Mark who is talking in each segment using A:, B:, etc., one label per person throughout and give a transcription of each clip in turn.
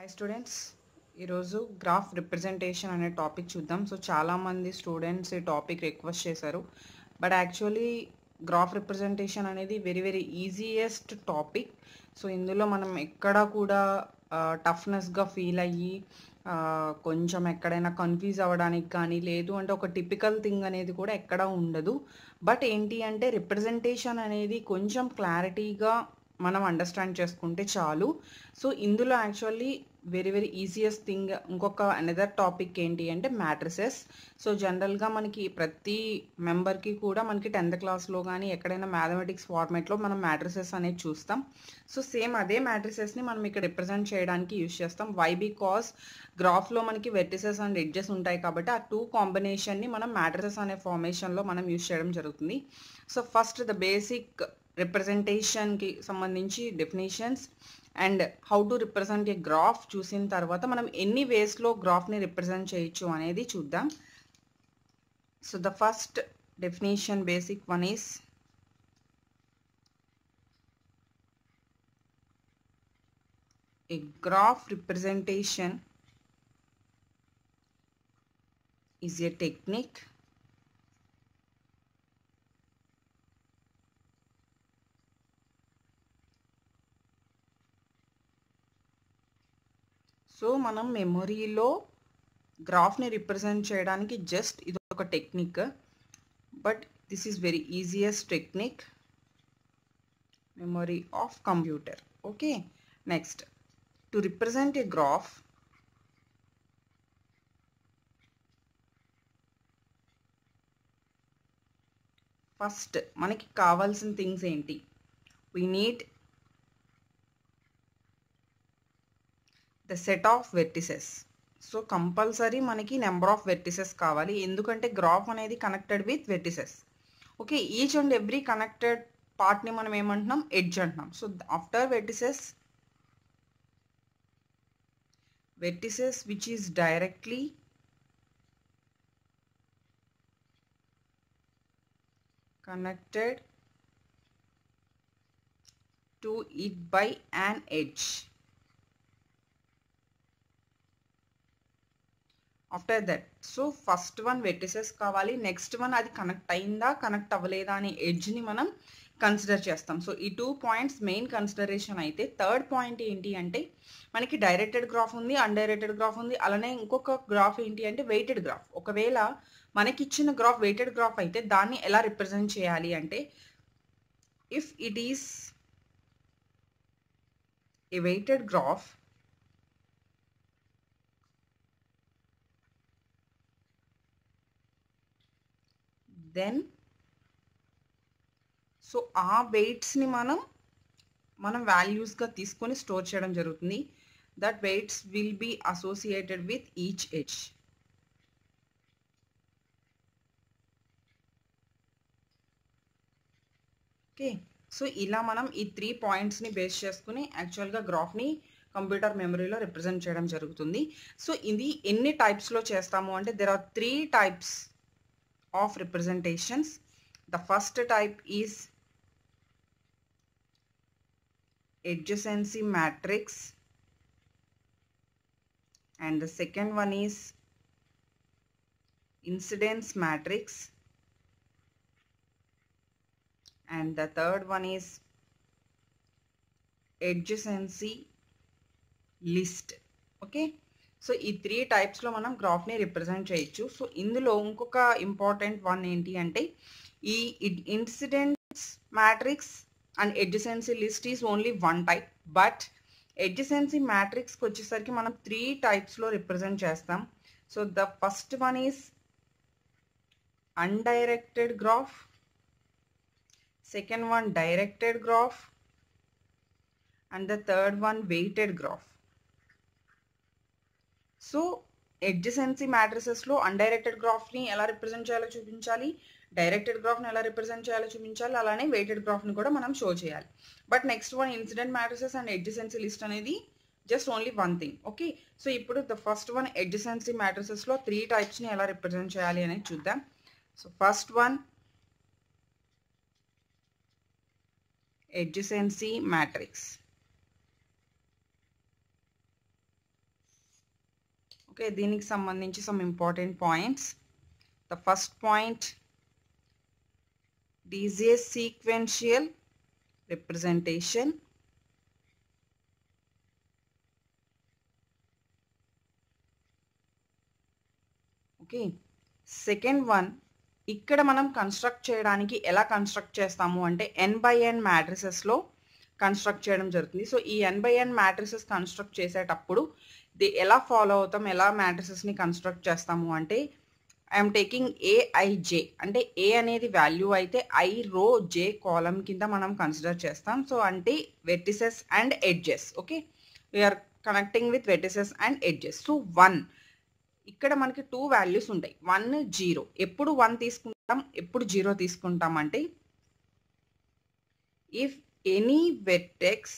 A: Hi students ఈరోజు graph representation అనే topic చూద్దాం సో చాలామంది స్టూడెంట్స్ ఈ టాపిక్ రిక్వెస్ట్ చేశారు బట్ యాక్చువల్లీ గ్రాఫ్ రిప్రజెంటేషన్ అనేది very very easiest topic so ఇందులో మనం ఎక్కడ కూడా టఫ్నెస్గా ఫీల్ అయ్యి ఆ, కొంచెం ఎక్కడైనా కన్ఫ్యూజ్ అవ్వడానికి కానీ లేదు అంటే ఒక టిపికల్ థింగ్ అనేది కూడా ఎక్కడ ఉండదు బట్ ఏంటి అంటే రిప్రజెంటేషన్ అనేది కొంచెం క్లారిటీగా మనం అండర్స్టాండ్ చేసుకుంటే చాలు సో ఇందులో actually very very easiest thing ఇంకొక అనదర్ టాపిక్ ఏంటి అంటే మ్యాట్రిసెస్ సో జనరల్గా మనకి ప్రతి మెంబర్కి కూడా మనకి టెన్త్ క్లాస్లో కానీ ఎక్కడైనా మ్యాథమెటిక్స్ ఫార్మేట్లో మనం మ్యాట్రిసెస్ అనేది చూస్తాం సో సేమ్ అదే మ్యాట్రిసెస్ని మనం ఇక్కడ రిప్రజెంట్ చేయడానికి యూస్ చేస్తాం వై బికాస్ గ్రాఫ్లో మనకి వెర్టిసెస్ అండ్ ఎడ్జెస్ ఉంటాయి కాబట్టి ఆ టూ కాంబినేషన్ని మనం మ్యాట్రిసెస్ అనే ఫార్మేషన్లో మనం యూస్ చేయడం జరుగుతుంది సో ఫస్ట్ ద బేసిక్ రిప్రజెంటేషన్కి సంబంధించి definitions and how to represent a graph చూసిన తర్వాత మనం ఎన్ని వేస్లో గ్రాఫ్ని రిప్రజెంట్ చేయొచ్చు అనేది చూద్దాం so the first definition basic one is a graph representation is a technique so మనం మెమొరీలో గ్రాఫ్ని రిప్రజెంట్ చేయడానికి జస్ట్ ఇది ఒక technique but this is very easiest technique memory of computer okay next to represent a graph first మనకి కావాల్సిన things ఏంటి we need the set of vertices so compulsory మనకి నెంబర్ ఆఫ్ వెర్టిసెస్ కావాలి ఎందుకంటే graph అనేది connected with vertices okay each and every connected పార్ట్ని మనం ఏమంటున్నాం ఎడ్జ్ అంటున్నాం so after vertices vertices which is directly connected to it by an edge after that so first one vertices కావాలి next one అది connect అయిందా connect అవ్వలేదా అనే ఎడ్జ్ని మనం కన్సిడర్ చేస్తాం సో ఈ టూ పాయింట్స్ మెయిన్ కన్సిడరేషన్ అయితే థర్డ్ పాయింట్ ఏంటి అంటే మనకి డైరెక్టెడ్ గ్రాఫ్ ఉంది అన్డైరెక్టెడ్ గ్రాఫ్ ఉంది అలానే ఇంకొక గ్రాఫ్ ఏంటి అంటే వెయిటెడ్ గ్రాఫ్ ఒకవేళ మనకి ఇచ్చిన గ్రాఫ్ వెయిటెడ్ గ్రాఫ్ అయితే దాన్ని ఎలా రిప్రజెంట్ చేయాలి అంటే if it is a weighted graph then so ఆ వెయిట్స్ని మనం మనం వాల్యూస్గా తీసుకొని స్టోర్ చేయడం జరుగుతుంది that weights will be associated with each edge okay so ఇలా మనం ఈ త్రీ పాయింట్స్ని బేస్ చేసుకుని యాక్చువల్గా గ్రాఫ్ని కంప్యూటర్ మెమరీలో రిప్రజెంట్ చేయడం జరుగుతుంది సో ఇది ఎన్ని టైప్స్లో చేస్తాము అంటే there are three types of representations the first type is adjacency matrix and the second one is incidence matrix and the third one is adjacency list okay so ఈ three టైప్స్లో మనం గ్రాఫ్ని రిప్రజెంట్ చేయొచ్చు సో ఇందులో ఇంకొక important one ఏంటి అంటే ఈ incidence matrix and adjacency list is only one type but adjacency మ్యాట్రిక్స్కి వచ్చేసరికి మనం త్రీ టైప్స్లో రిప్రజెంట్ చేస్తాం so the first one is undirected graph second one directed graph and the third one weighted graph so adjacency మ్యాట్రిసెస్లో undirected గ్రాఫ్ని ఎలా represent చేయాలో చూపించాలి డైరెక్టెడ్ గ్రాఫ్ని ఎలా రిప్రజెంట్ చేయాలో చూపించాలి అలానే వెయిటెడ్ గ్రాఫ్ని కూడా మనం షో చేయాలి but next one incident matrices and adjacency list అనేది just only one thing okay so ఇప్పుడు ద ఫస్ట్ వన్ ఎడ్జసెన్సీ మ్యాట్రిసెస్లో త్రీ టైప్స్ని ఎలా రిప్రజెంట్ చేయాలి అనేది చూద్దాం so first one adjacency matrix okay దీనికి సంబంధించి some important points the first point this is sequential representation okay second one ఇక్కడ మనం కన్స్ట్రక్ట్ చేయడానికి ఎలా కన్స్ట్రక్ట్ చేస్తాము అంటే ఎన్ బై ఎన్ మ్యాట్రిసెస్లో కన్స్ట్రక్ట్ చేయడం జరుగుతుంది సో ఈ N by N matrices construct చేసేటప్పుడు ది ఎలా ఫాలో అవుతాం ఎలా మ్యాట్రిసెస్ని కన్స్ట్రక్ట్ చేస్తాము అంటే ఐఎమ్ టేకింగ్ ఏఐజే అంటే ఏ అనేది వాల్యూ అయితే ఐ రో జే కాలం కింద మనం కన్సిడర్ చేస్తాం సో అంటే vertices and edges okay we are connecting with vertices and edges so one ఇక్కడ మనకి టూ వాల్యూస్ ఉంటాయి వన్ జీరో ఎప్పుడు వన్ తీసుకుంటాం ఎప్పుడు జీరో తీసుకుంటాం అంటే if any vertex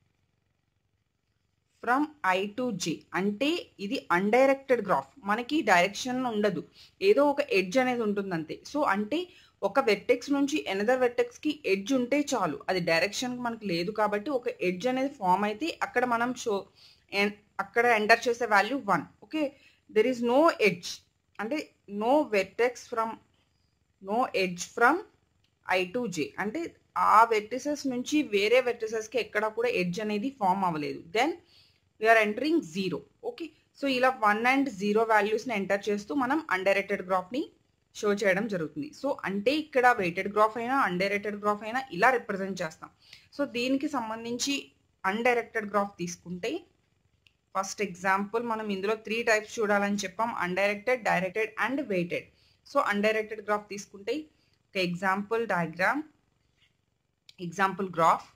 A: from I to J అంటే ఇది అన్డైరెక్టెడ్ గ్రాఫ్ మనకి డైరెక్షన్ ఉండదు ఏదో ఒక ఎడ్జ్ అనేది ఉంటుంది అంతే సో అంటే ఒక వెట్టెక్స్ నుంచి ఎనదర్ వెట్టెక్స్కి ఎడ్జ్ ఉంటే చాలు అది డైరెక్షన్ మనకు లేదు కాబట్టి ఒక ఎడ్జ్ అనేది ఫామ్ అయితే అక్కడ మనం షో అక్కడ ఎంటర్ చేసే value one okay there is no edge అంటే no vertex from no edge from I to J అంటే ఆ వెట్టిసెస్ నుంచి వేరే వెట్టిసెస్కి ఎక్కడ కూడా ఎడ్జ్ అనేది ఫామ్ అవ్వలేదు then we are entering zero okay so ఇలా వన్ అండ్ జీరో వాల్యూస్ని ఎంటర్ చేస్తూ మనం అన్డైరెక్టెడ్ గ్రాఫ్ని షో చేయడం జరుగుతుంది సో అంటే ఇక్కడ వెయిటెడ్ గ్రాఫ్ అయినా అన్డైరెక్టెడ్ గ్రాఫ్ అయినా ఇలా రిప్రజెంట్ చేస్తాం సో దీనికి సంబంధించి అన్డైరెక్టెడ్ గ్రాఫ్ తీసుకుంటే ఫస్ట్ ఎగ్జాంపుల్ మనం ఇందులో త్రీ టైప్స్ చూడాలని చెప్పాం undirected directed and weighted so undirected graph తీసుకుంటే ఒక example diagram example graph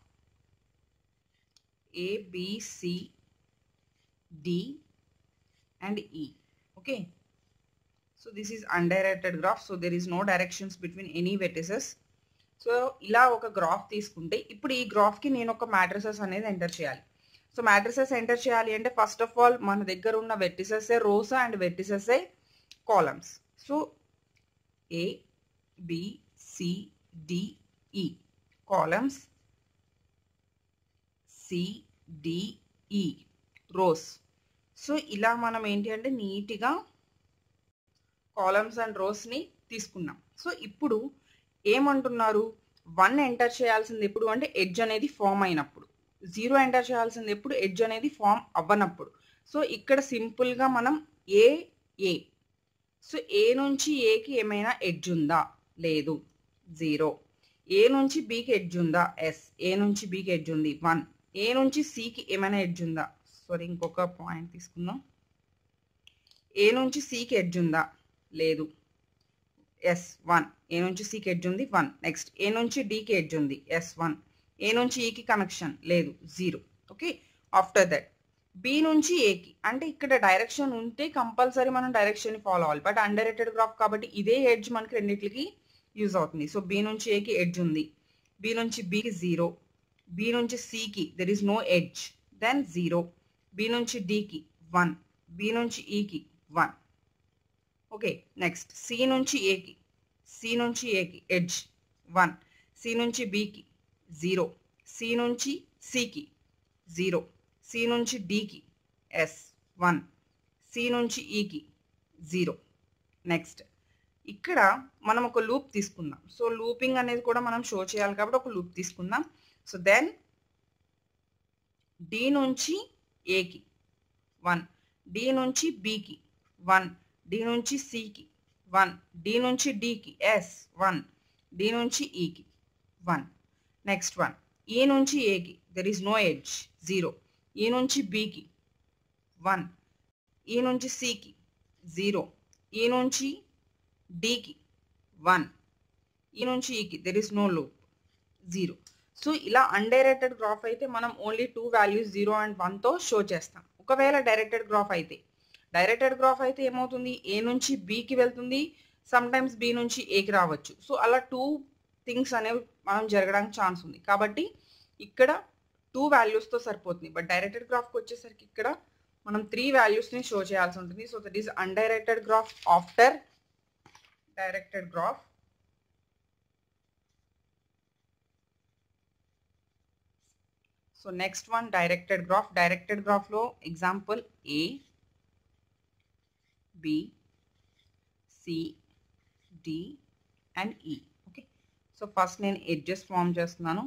A: A B C D and E. Okay. So this is undirected graph. So there is no directions between any vertices. So ఇలా ఒక graph తీసుకుంటే ఇప్పుడు ఈ గ్రాఫ్కి నేను ఒక matrices అనేది ఎంటర్ చేయాలి సో మ్యాట్రిసెస్ ఎంటర్ చేయాలి అంటే ఫస్ట్ ఆఫ్ ఆల్ మన దగ్గర ఉన్న వెట్టిసెసే రోస్ అండ్ వెట్టిసెసే columns so A B C D E columns C D E rows so ఇలా మనం ఏంటి అంటే నీట్గా కాలమ్స్ అండ్ రోస్ని తీసుకున్నాం సో ఇప్పుడు ఏమంటున్నారు వన్ ఎంటర్ చేయాల్సింది ఎప్పుడు అంటే ఎడ్జ్ అనేది ఫామ్ అయినప్పుడు జీరో ఎంటర్ చేయాల్సింది ఎప్పుడు ఎడ్జ్ అనేది ఫామ్ అవ్వనప్పుడు సో ఇక్కడ సింపుల్గా మనం ఏ ఏ సో ఏ నుంచి ఏకి ఏమైనా ఎడ్జ్ ఉందా లేదు జీరో ఏ నుంచి బీకి ఎడ్జ్ ఉందా ఎస్ ఏ నుంచి బీకి ఎడ్జ్ ఉంది వన్ ఏ నుంచి సికి ఏమైనా ఎడ్జ్ ఉందా సారీ ఇంకొక పాయింట్ తీసుకుందాం ఏ నుంచి సికి ఎడ్జ్ ఉందా లేదు ఎస్ వన్ ఏ నుంచి సికి ఎడ్జ్ ఉంది వన్ నెక్స్ట్ ఏ నుంచి డికి ఎడ్జ్ ఉంది ఎస్ వన్ ఏ నుంచి ఈకి కనెక్షన్ లేదు zero okay after that B నుంచి ఏకి అంటే ఇక్కడ డైరెక్షన్ ఉంటే కంపల్సరీ మనం డైరెక్షన్ ఫాలో అవ్వాలి బట్ అన్డైరెక్టెడ్ గ్రాఫ్ కాబట్టి ఇదే ఎడ్జ్ మనకి రెండింటికి యూజ్ అవుతుంది సో బి నుంచి ఏకి ఎడ్జ్ ఉంది బి నుంచి బికి జీరో బి నుంచి సికి there is no edge then zero B నుంచి డికి వన్ బి నుంచి ఈకి వన్ ఓకే నెక్స్ట్ సి నుంచి ఏకి సి నుంచి ఏకి ఎడ్జ్ వన్ సి నుంచి బికి జీరో సి నుంచి సికి జీరో సి నుంచి డికి ఎస్ వన్ సి నుంచి ఈకి జీరో నెక్స్ట్ ఇక్కడ మనం ఒక లూప్ తీసుకుందాం సో లూపింగ్ అనేది కూడా మనం షో చేయాలి కాబట్టి ఒక లూప్ తీసుకుందాం సో దెన్ డి నుంచి ఏకి వన్ డి నుంచి బికి వన్ డి నుంచి సికి వన్ డి నుంచి డికి ఎస్ వన్ డి నుంచి ఈకి వన్ నెక్స్ట్ వన్ ఈ నుంచి ఏకి there is no edge zero E నుంచి బికి వన్ ఈ నుంచి సికి జీరో ఈ నుంచి డికి వన్ ఈ నుంచి ఈకి there is no loop zero so ఇలా అన్డైరెక్టెడ్ గ్రాఫ్ అయితే మనం only two values zero and వన్తో షో చేస్తాం ఒకవేళ డైరెక్టెడ్ గ్రాఫ్ అయితే డైరెక్టెడ్ గ్రాఫ్ అయితే ఏమవుతుంది ఏ నుంచి బికి వెళ్తుంది సమ్ టైమ్స్ బి నుంచి ఏకి రావచ్చు సో అలా టూ థింగ్స్ అనేవి మనం జరగడానికి ఛాన్స్ ఉంది కాబట్టి ఇక్కడ టూ వాల్యూస్తో సరిపోతుంది బట్ డైరెక్టెడ్ గ్రాఫ్కి వచ్చేసరికి ఇక్కడ మనం త్రీ వాల్యూస్ని షో చేయాల్సి ఉంటుంది so that is undirected graph after directed graph so next one directed graph directed గ్రాఫ్లో example A B C D and E okay so first నేను ఎడ్జెస్ ఫామ్ చేస్తున్నాను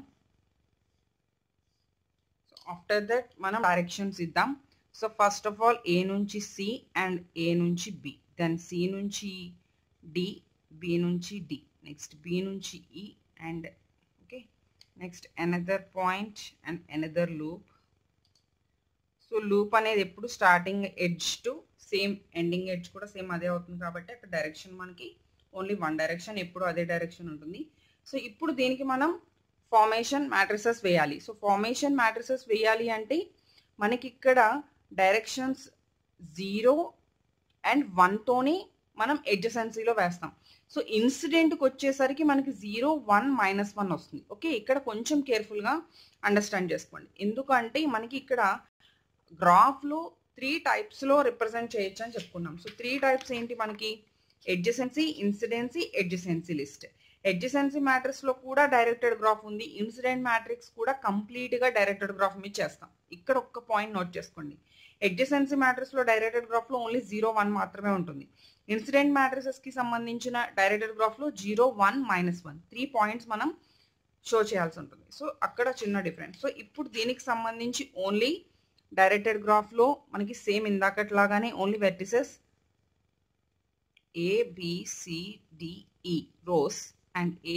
A: సో ఆఫ్టర్ దట్ మనం directions ఇద్దాం so first of all A నుంచి C and A నుంచి B then C నుంచి D B నుంచి D next B నుంచి E and okay next another point and another loop so loop అనేది ఎప్పుడు starting edge to same ending edge కూడా same అదే అవుతుంది కాబట్టి అక్కడ డైరెక్షన్ మనకి ఓన్లీ వన్ డైరెక్షన్ ఎప్పుడు అదే డైరెక్షన్ ఉంటుంది సో ఇప్పుడు దీనికి మనం ఫార్మేషన్ మ్యాట్రిసెస్ వేయాలి సో ఫార్మేషన్ మ్యాట్రిసెస్ వేయాలి అంటే మనకి ఇక్కడ డైరెక్షన్స్ జీరో అండ్ వన్తోనే మనం ఎడ్జసెన్సీలో వేస్తాం సో ఇన్సిడెంట్కి వచ్చేసరికి మనకి జీరో వన్ మైనస్ వన్ వస్తుంది ఓకే ఇక్కడ కొంచెం కేర్ఫుల్గా అండర్స్టాండ్ చేసుకోండి ఎందుకంటే మనకి ఇక్కడ గ్రాఫ్లో త్రీ టైప్స్లో రిప్రజెంట్ చేయొచ్చు అని చెప్పుకున్నాం సో త్రీ టైప్స్ ఏంటి మనకి adjacency incidence adjacency list adjacency మ్యాట్రిక్స్లో కూడా డైరెక్టెడ్ గ్రాఫ్ ఉంది ఇన్సిడెంట్ మ్యాట్రిక్స్ కూడా కంప్లీట్గా డైరెక్టెడ్ గ్రాఫ్ మీద చేస్తాం ఇక్కడ ఒక్క పాయింట్ నోట్ చేసుకోండి ఎడ్జసెన్సీ మ్యాట్రిక్స్లో డైరెక్టెడ్ గ్రాఫ్లో ఓన్లీ జీరో వన్ మాత్రమే ఉంటుంది ఇన్సిడెంట్ మ్యాట్రిసెస్కి సంబంధించిన డైరెక్టెడ్ గ్రాఫ్లో zero one minus one three points మనం షో చేయాల్సి ఉంటుంది సో అక్కడ చిన్న డిఫరెన్స్ సో ఇప్పుడు దీనికి సంబంధించి ఓన్లీ డైరెక్టెడ్ గ్రాఫ్లో మనకి సేమ్ ఇందాకట్లాగానే only vertices A B C D E rows and A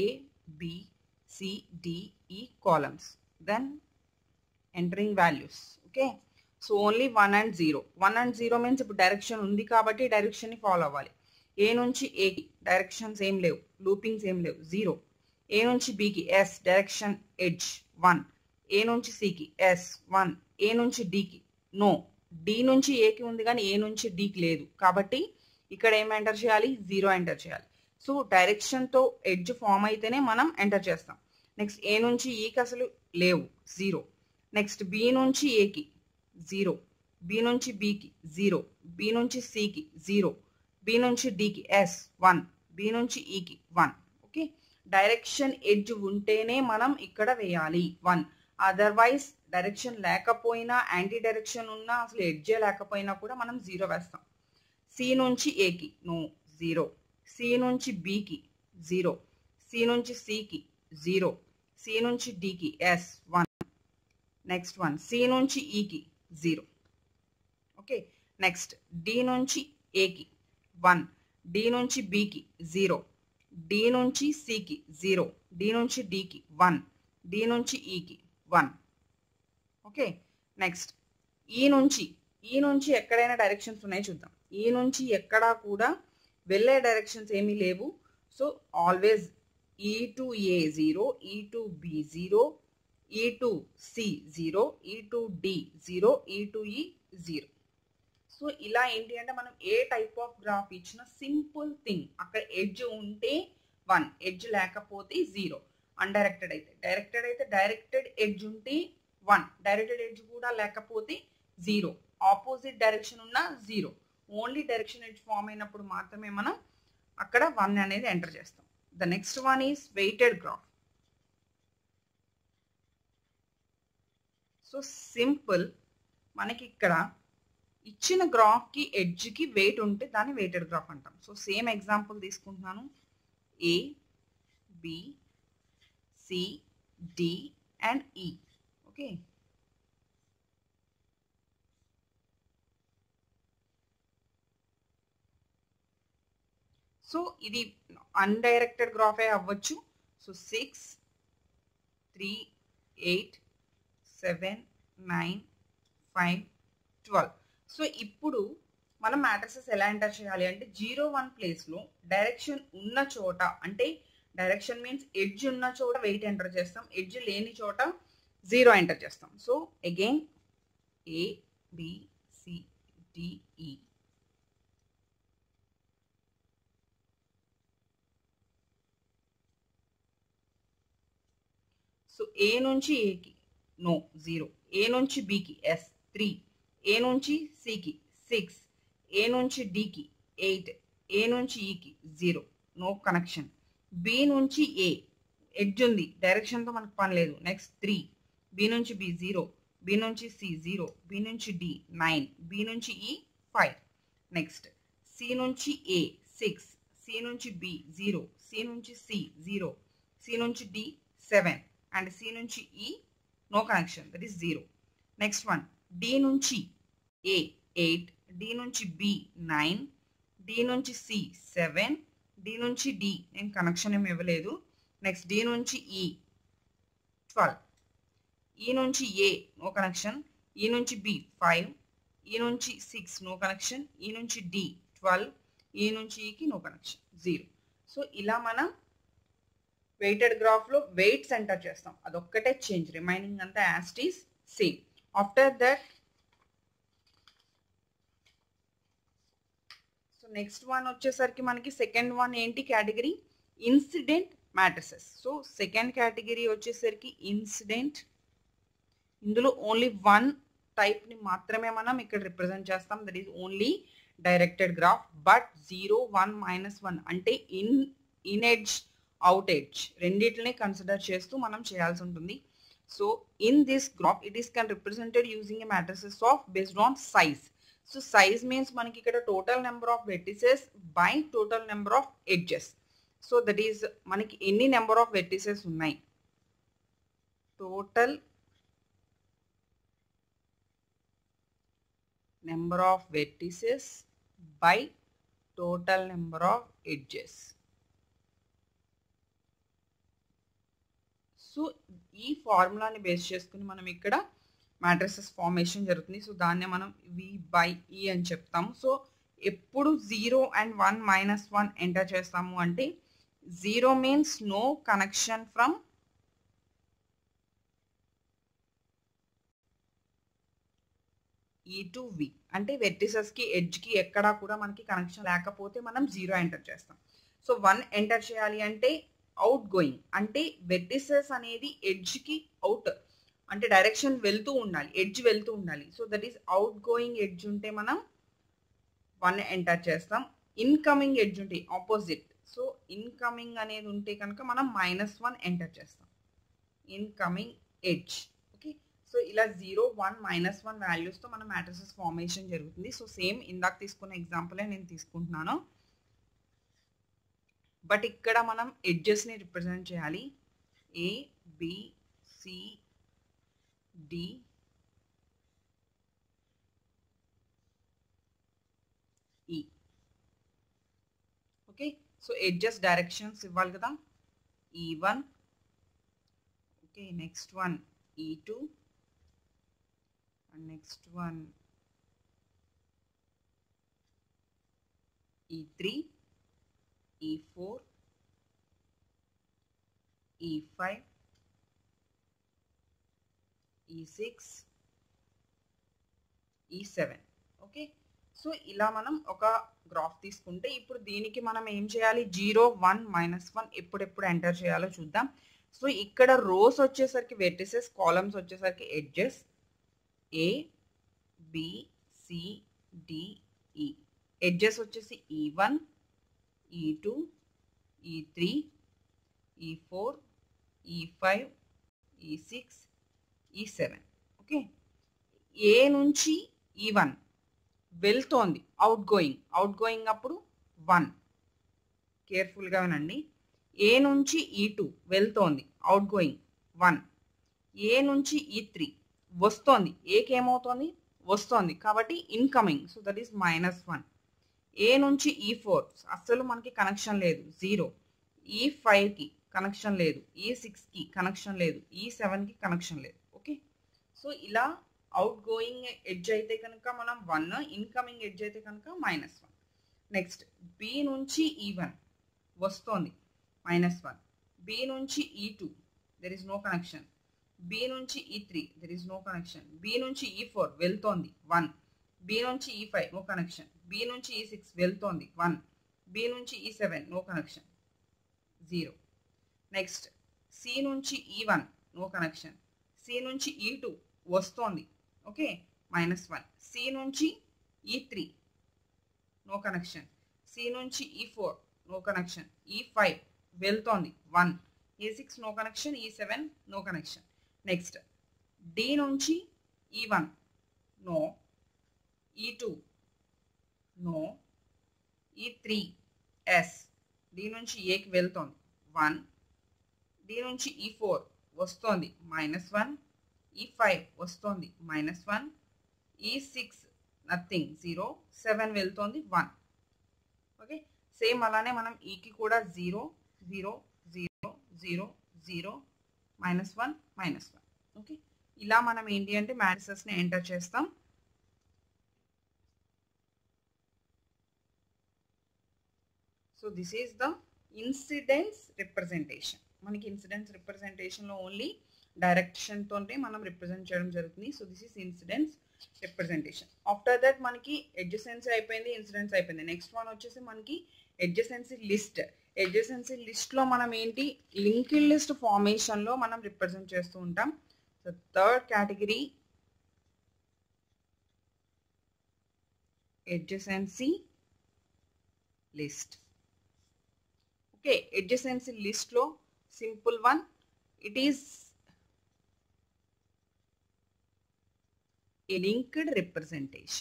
A: B C D E columns then entering values okay so only one and zero one and zero means ఇప్పుడు డైరెక్షన్ ఉంది కాబట్టి డైరెక్షన్ని ఫాలో అవ్వాలి ఏ నుంచి ఏకి డైరెక్షన్స్ ఏం లేవు లూపింగ్స్ ఏం లేవు జీరో ఏ నుంచి బికి yes direction edge one A నుంచి సికి ఎస్ వన్ ఏ నుంచి డికి నో డి నుంచి ఏకి ఉంది కానీ ఏ నుంచి డికి లేదు కాబట్టి ఇక్కడ ఏం ఎంటర్ చేయాలి జీరో ఎంటర్ చేయాలి సో డైరెక్షన్తో ఎడ్జ్ ఫామ్ అయితేనే మనం ఎంటర్ చేస్తాం నెక్స్ట్ ఏ నుంచి ఈకి అసలు లేవు జీరో నెక్స్ట్ బి నుంచి ఏకి జీరో బి నుంచి బికి జీరో బి నుంచి సికి జీరో బి నుంచి డికి ఎస్ వన్ బి నుంచి ఈకి వన్ ఓకే డైరెక్షన్ ఎడ్జ్ ఉంటేనే మనం ఇక్కడ వేయాలి వన్ అదర్వైజ్ డైరెక్షన్ లేకపోయినా యాంటీ డైరెక్షన్ ఉన్నా అసలు ఎడ్జే లేకపోయినా కూడా మనం జీరో వేస్తాం సి నుంచి ఏకి నో జీరో సి నుంచి బికి జీరో సి నుంచి సికి జీరో సి నుంచి డికి yes one next one C నుంచి ఈకి జీరో ఓకే నెక్స్ట్ డి నుంచి ఏకి వన్ డి నుంచి బికి జీరో డి నుంచి సికి జీరో డి నుంచి డికి వన్ డి నుంచి ఈకి వన్ ఓకే నెక్స్ట్ ఈ నుంచి ఈ నుంచి ఎక్కడైనా డైరెక్షన్స్ ఉన్నాయి చూద్దాం ఈ నుంచి ఎక్కడా కూడా వెళ్ళే డైరెక్షన్స్ ఏమీ లేవు so always E to A zero E to B zero E to C zero E to D zero E to E zero so ఇలా ఏంటి అంటే మనం ఏ టైప్ ఆఫ్ గ్రాఫ్ ఇచ్చిన సింపుల్ థింగ్ అక్కడ ఎడ్జ్ ఉంటే వన్ ఎడ్జ్ లేకపోతే zero undirected అయితే డైరెక్టెడ్ అయితే డైరెక్టెడ్ ఎడ్జ్ ఉంటే వన్ డైరెక్టెడ్ ఎడ్జ్ కూడా లేకపోతే జీరో ఆపోజిట్ డైరెక్షన్ ఉన్న zero only direction edge form అయినప్పుడు మాత్రమే మనం అక్కడ వన్ అనేది ఎంటర్ చేస్తాం the next one is weighted graph so simple మనకి ఇక్కడ ఇచ్చిన గ్రాఫ్కి ఎడ్జ్కి వెయిట్ ఉంటే దాన్ని వెయిటెడ్ గ్రాఫ్ అంటాం సో సేమ్ ఎగ్జాంపుల్ తీసుకుంటున్నాను A B C D and E okay so ఇది అన్డైరెక్టెడ్ గ్రాఫే అవ్వచ్చు so six three eight seven nine five twelve so ఇప్పుడు మనం మ్యాట్రిసెస్ ఎలా ఎంటర్ చేయాలి అంటే జీరో వన్ ప్లేస్లో డైరెక్షన్ ఉన్న చోట అంటే డైరెక్షన్ మీన్స్ ఎడ్జ్ ఉన్న చోట వెయిట్ ఎంటర్ చేస్తాం ఎడ్జ్ లేని చోట జీరో ఎంటర్ చేస్తాం so again A B C D E so A నుంచి ఏకి నో జీరో ఏ నుంచి బికి ఎస్ త్రీ ఏ నుంచి సికి సిక్స్ ఏ నుంచి డికి ఎయిట్ ఏ నుంచి ఈకి జీరో నో కనెక్షన్ బి నుంచి ఏ ఎడ్జ్ ఉంది డైరెక్షన్తో మనకు పని లేదు నెక్స్ట్ త్రీ బి నుంచి బి జీరో బి నుంచి సి జీరో బి నుంచి డి నైన్ బి నుంచి ఈ ఫైవ్ నెక్స్ట్ సి నుంచి ఏ సిక్స్ సి నుంచి బి జీరో సి నుంచి సి జీరో సి నుంచి డి సెవెన్ అండ్ సి నుంచి E no connection that is zero next one D నుంచి A eight D నుంచి B nine D నుంచి C seven D నుంచి D నేను connection ఏమి ఇవ్వలేదు నెక్స్ట్ డి నుంచి ఈ ట్వెల్వ్ ఈ నుంచి ఏ నో కనెక్షన్ ఈ నుంచి బి ఫైవ్ ఈ నుంచి సిక్స్ నో కనెక్షన్ ఈ నుంచి డి ట్వెల్వ్ ఈ నుంచి ఈకి నో కనెక్షన్ జీరో సో ఇలా మనం వెయిటెడ్ గ్రాఫ్లో వెయిట్స్ ఎంటర్ చేస్తాం అదొక్కటే చేంజ్ రిమైనింగ్ అంతా as it is same after that so next one వచ్చేసరికి మనకి సెకండ్ వన్ ఏంటి category incident matrices so second category వచ్చేసరికి ఇన్సిడెంట్ ఇందులో ఓన్లీ వన్ టైప్ని మాత్రమే మనం ఇక్కడ రిప్రజెంట్ చేస్తాం that is only directed graph but zero one minus one అంటే in in edge out edge రెండింటిని కన్సిడర్ చేస్తూ మనం చేయాల్సి ఉంటుంది so in this graph it is can represented using a matrices of based on size so size means మనకి ఇక్కడ total number of vertices by total number of edges so that is మనకి ఎన్ని number of vertices ఉన్నాయి total number of vertices by total number of edges so ఈ ఫార్ములాని base చేసుకుని మనం ఇక్కడ మ్యాట్రిసెస్ ఫార్మేషన్ జరుగుతుంది సో దాన్నే మనం వి బై ఈ అని చెప్తాము సో ఎప్పుడు zero and one minus one enter చేస్తాము అంటే zero means no connection from E to V అంటే వెర్టిసెస్కి ఎడ్జ్కి ఎక్కడా కూడా మనకి కనెక్షన్ లేకపోతే మనం జీరో ఎంటర్ చేస్తాం సో వన్ ఎంటర్ చేయాలి అంటే అవుట్ గోయింగ్ అంటే వెర్టిసెస్ అనేది ఎడ్జ్కి అవుట్ అంటే డైరెక్షన్ వెళ్తూ ఉండాలి ఎడ్జ్ వెళ్తూ ఉండాలి so that is outgoing edge ఉంటే మనం వన్ ఎంటర్ చేస్తాం ఇన్కమింగ్ ఎడ్జ్ ఉంటే ఆపోజిట్ సో ఇన్కమింగ్ అనేది ఉంటే కనుక మనం మైనస్ వన్ ఎంటర్ చేస్తాం ఇన్కమింగ్ ఎడ్జ్ ఓకే సో ఇలా జీరో వన్ మైనస్ వన్ వాల్యూస్తో మన మ్యాట్రిసెస్ ఫార్మేషన్ జరుగుతుంది సో సేమ్ ఇందాక తీసుకున్న ఎగ్జాంపులే నేను తీసుకుంటున్నాను బట్ ఇక్కడ మనం ఎడ్జెస్ని రిప్రజెంట్ చేయాలి A B C D E okay so edges directions ఇవ్వాలి కదా E one okay next one E two and next one E three E four E five E six E seven okay so ఇలా మనం ఒక graph తీసుకుంటే ఇప్పుడు దీనికి మనం ఏం చేయాలి జీరో వన్ మైనస్ వన్ ఎప్పుడెప్పుడు ఎంటర్ చేయాలో చూద్దాం సో ఇక్కడ రోస్ వచ్చేసరికి వెర్టిసెస్ కాలమ్స్ వచ్చేసరికి edges A B C D E edges వచ్చేసి ఈ వన్ ఈ టూ ఈ three E four E five E six E seven okay ఏ నుంచి ఈ వన్ వెళ్తోంది అవుట్ గోయింగ్ అవుట్ గోయింగ్ అప్పుడు one కేర్ఫుల్గా వినండి ఏ నుంచి ఈ టూ వెళ్తోంది అవుట్ గోయింగ్ వన్ ఏ నుంచి ఈ త్రీ వస్తోంది ఏకి ఏమవుతోంది వస్తోంది కాబట్టి incoming so that is minus one A నుంచి ఈ ఫోర్ అస్సలు మనకి కనెక్షన్ లేదు జీరో ఈ ఫైవ్కి కనెక్షన్ లేదు ఈ సిక్స్కి కనెక్షన్ లేదు ఈ సెవెన్కి కనెక్షన్ లేదు ఓకే సో ఇలా అవుట్ గోయింగ్ ఎడ్జ్ అయితే కనుక మనం వన్ ఇన్కమింగ్ ఎడ్జ్ అయితే కనుక మైనస్ వన్ నెక్స్ట్ బి నుంచి ఈ వన్ వస్తోంది మైనస్ వన్ బి నుంచి E two there is no connection B నుంచి E three there is no connection B నుంచి ఈ ఫోర్ వెళ్తోంది వన్ బి నుంచి E five no connection B నుంచి ఈ six వెళ్తోంది వన్ బి నుంచి E seven no connection zero next C నుంచి E one no connection C నుంచి E two వస్తోంది ఓకే మైనస్ వన్ సి నుంచి E three no connection C నుంచి E four no connection E five వెళ్తోంది one E six no connection E seven no connection next D నుంచి E one no E two no E three yes D నుంచి ఏకి వెళ్తోంది one D నుంచి E four వస్తోంది minus one E five వస్తోంది minus one E six nothing zero seven వెళ్తోంది one okay same అలానే మనం ఈకి కూడా zero zero zero zero zero minus one minus one okay ఇలా మనం ఏంటి అంటే మ్యాట్రిసెస్ని ఎంటర్ చేస్తాం so this is the incidence representation మనకి ఇన్సిడెన్స్ రిప్రజెంటేషన్లో ఓన్లీ డైరెక్షన్తోనే మనం రిప్రజెంట్ చేయడం జరుగుతుంది so this is incidence representation after that మనకి ఎడ్జసెన్సీ అయిపోయింది ఇన్సిడెన్స్ అయిపోయింది నెక్స్ట్ వన్ వచ్చేసి మనకి ఎడ్జసెన్సీ లిస్ట్ ఎడ్జసెన్సీ లిస్ట్లో మనం ఏంటి లింక్డ్ లిస్ట్ ఫార్మేషన్లో మనం రిప్రజెంట్ చేస్తూ ఉంటాం so third category adjacency list okay adjacency లిస్ట్లో simple one it is a linked representation.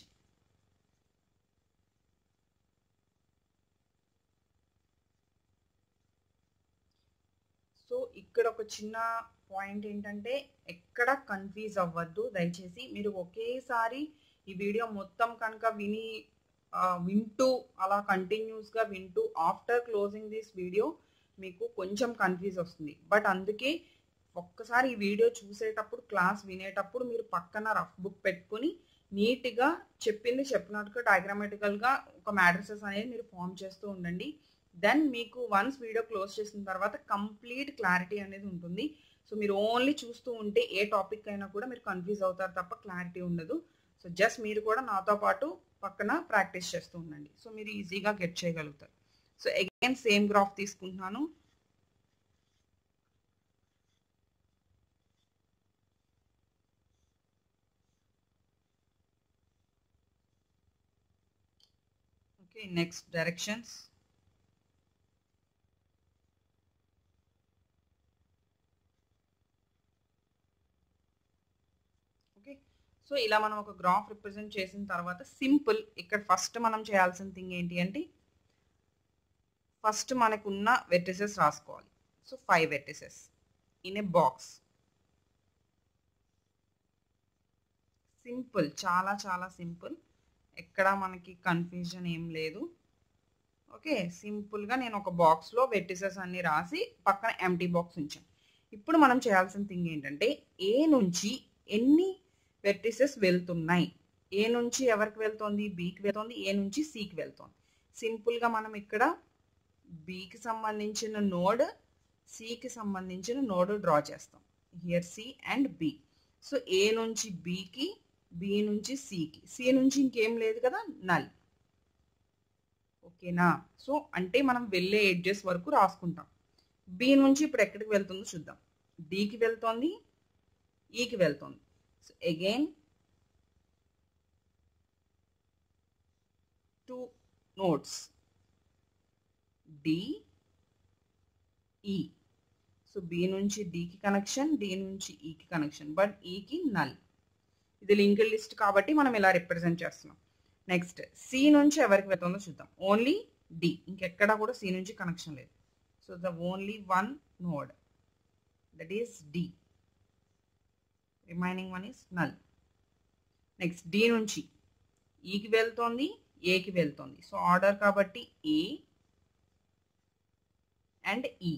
A: So ఇక్కడ ఒక చిన్న పాయింట్ ఏంటంటే ఎక్కడ కన్ఫ్యూజ్ అవ్వద్దు దయచేసి మీరు ఒకేసారి ఈ వీడియో మొత్తం కనుక విని వింటూ అలా కంటిన్యూస్గా వింటూ ఆఫ్టర్ క్లోజింగ్ దిస్ వీడియో మీకు కొంచెం కన్ఫ్యూజ్ వస్తుంది బట్ అందుకే ఒక్కసారి ఈ వీడియో చూసేటప్పుడు క్లాస్ వినేటప్పుడు మీరు పక్కన రఫ్ బుక్ పెట్టుకుని నీట్గా చెప్పింది చెప్పినట్టుగా డయాగ్రామేటికల్గా ఒక మ్యాట్రిసెస్ అనేది మీరు ఫామ్ చేస్తూ ఉండండి దెన్ మీకు వన్స్ వీడియో క్లోజ్ చేసిన తర్వాత కంప్లీట్ క్లారిటీ అనేది ఉంటుంది సో మీరు ఓన్లీ చూస్తూ ఉంటే ఏ టాపిక్ అయినా కూడా మీరు కన్ఫ్యూజ్ అవుతారు తప్ప క్లారిటీ ఉండదు సో జస్ట్ మీరు కూడా నాతో పాటు పక్కన ప్రాక్టీస్ చేస్తూ ఉండండి సో మీరు ఈజీగా గెట్ చేయగలుగుతారు సో అగైన్ సేమ్ గ్రాఫ్ తీసుకుంటున్నాను okay next directions okay so ఇలా మనం ఒక గ్రాఫ్ రిప్రజెంట్ చేసిన తర్వాత సింపుల్ ఇక్కడ ఫస్ట్ మనం చేయాల్సిన థింగ్ ఏంటి అంటే ఫస్ట్ మనకున్న వెర్టిసెస్ రాసుకోవాలి so five vertices in a box simple చాలా చాలా సింపుల్ ఎక్కడ మనకి కన్ఫ్యూజన్ ఏం లేదు ఓకే సింపుల్గా నేను ఒక బాక్స్లో వెట్టిసెస్ అన్ని రాసి పక్కన ఎంటీ బాక్స్ ఉంచాను ఇప్పుడు మనం చేయాల్సిన థింగ్ ఏంటంటే ఏ నుంచి ఎన్ని వెర్టిసెస్ వెళ్తున్నాయి ఏ నుంచి ఎవరికి వెళ్తుంది బీకి వెళ్తుంది ఏ నుంచి సికి వెళ్తుంది సింపుల్గా మనం ఇక్కడ బీకి సంబంధించిన నోడ్ సికి సంబంధించిన నోడ్ డ్రా చేస్తాం here C and B so A నుంచి బీకి బి నుంచి సికి సి నుంచి ఇంకేం లేదు కదా నల్ ఓకేనా సో అంటే మనం వెళ్ళే ఎడ్జెస్ వరకు రాసుకుంటాం బి నుంచి ఇప్పుడు ఎక్కడికి వెళ్తుందో చూద్దాం డికి వెళ్తోంది ఈకి వెళ్తోంది so again two nodes D E so B నుంచి డికి కనెక్షన్ డి నుంచి ఈకి కనెక్షన్ బట్ ఈకి నల్ ఇది లింక్డ్ లిస్ట్ కాబట్టి మనం ఇలా రిప్రజెంట్ చేస్తున్నాం నెక్స్ట్ సి నుంచి ఎవరికి వెళ్తుందో చూద్దాం ఓన్లీ డి ఇంకెక్కడా కూడా సి నుంచి కనెక్షన్ లేదు so the only one node that is D remaining one is null next D నుంచి ఈకి వెళ్తోంది ఏకి వెళ్తోంది సో ఆర్డర్ కాబట్టి A and E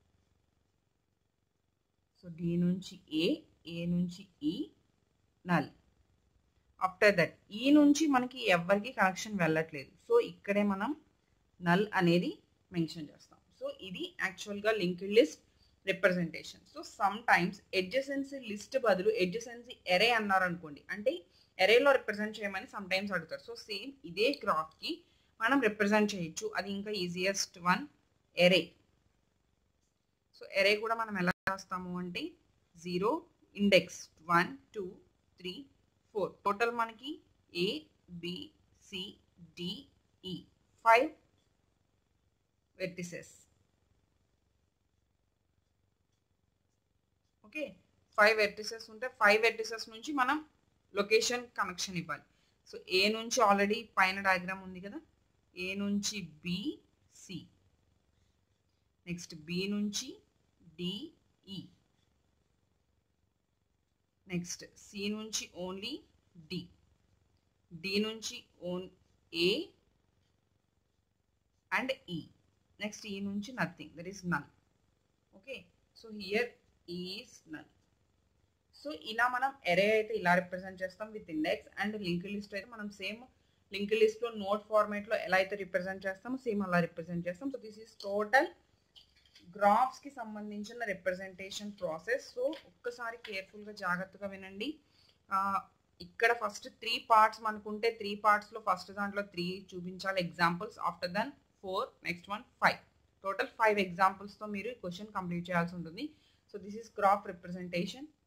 A: so D నుంచి ఏ ఏ నుంచి ఈ నల్ ఆఫ్టర్ దట్ ఈ నుంచి మనకి ఎవరికి కనెక్షన్ వెళ్ళట్లేదు సో ఇక్కడే మనం నల్ అనేది మెన్షన్ చేస్తాం సో ఇది యాక్చువల్గా linked list representation so sometimes adjacency list బదులు ఎడ్జసెన్సీ ఎరే అన్నారు అనుకోండి అంటే ఎరేలో రిప్రజెంట్ చేయమని సమ్ టైమ్స్ అడుగుతారు సో సేమ్ ఇదే గ్రాఫ్కి మనం రిప్రజెంట్ చేయొచ్చు అది ఇంకా easiest one array so array కూడా మనం ఎలా రాస్తాము అంటే zero index one two three four total మనకి A B C D E five vertices okay five vertices ఉంటే ఫైవ్ వెర్టిసెస్ నుంచి మనం లొకేషన్ కనెక్షన్ ఇవ్వాలి సో ఏ నుంచి ఆల్రెడీ పైన డయాగ్రామ్ ఉంది కదా ఏ నుంచి బి సి నెక్స్ట్ బి నుంచి డిఈ నెక్స్ట్ సి నుంచి ఓన్లీ డి డి నుంచి own A and E next E నుంచి nothing there is none okay so here is none so ఇలా మనం ఎరే అయితే ఇలా రిప్రజెంట్ చేస్తాం with index and link list అయితే మనం సేమ్ లింక్ లిస్ట్లో నోట్ ఫార్మేట్లో ఎలా అయితే రిప్రజెంట్ చేస్తామో సేమ్ అలా రిప్రజెంట్ చేస్తాం సో దిస్ ఈస్ టోటల్ గ్రాఫ్స్కి సంబంధించిన రిప్రజెంటేషన్ ప్రాసెస్ సో ఒక్కసారి కేర్ఫుల్గా జాగ్రత్తగా వినండి ఇక్కడ ఫస్ట్ త్రీ పార్ట్స్ మనకుంటే త్రీ పార్ట్స్లో ఫస్ట్ దాంట్లో త్రీ చూపించాలి examples after then four next one five total five ఎగ్జాంపుల్స్తో మీరు క్వశ్చన్ కంప్లీట్ చేయాల్సి ఉంటుంది so this is graph representation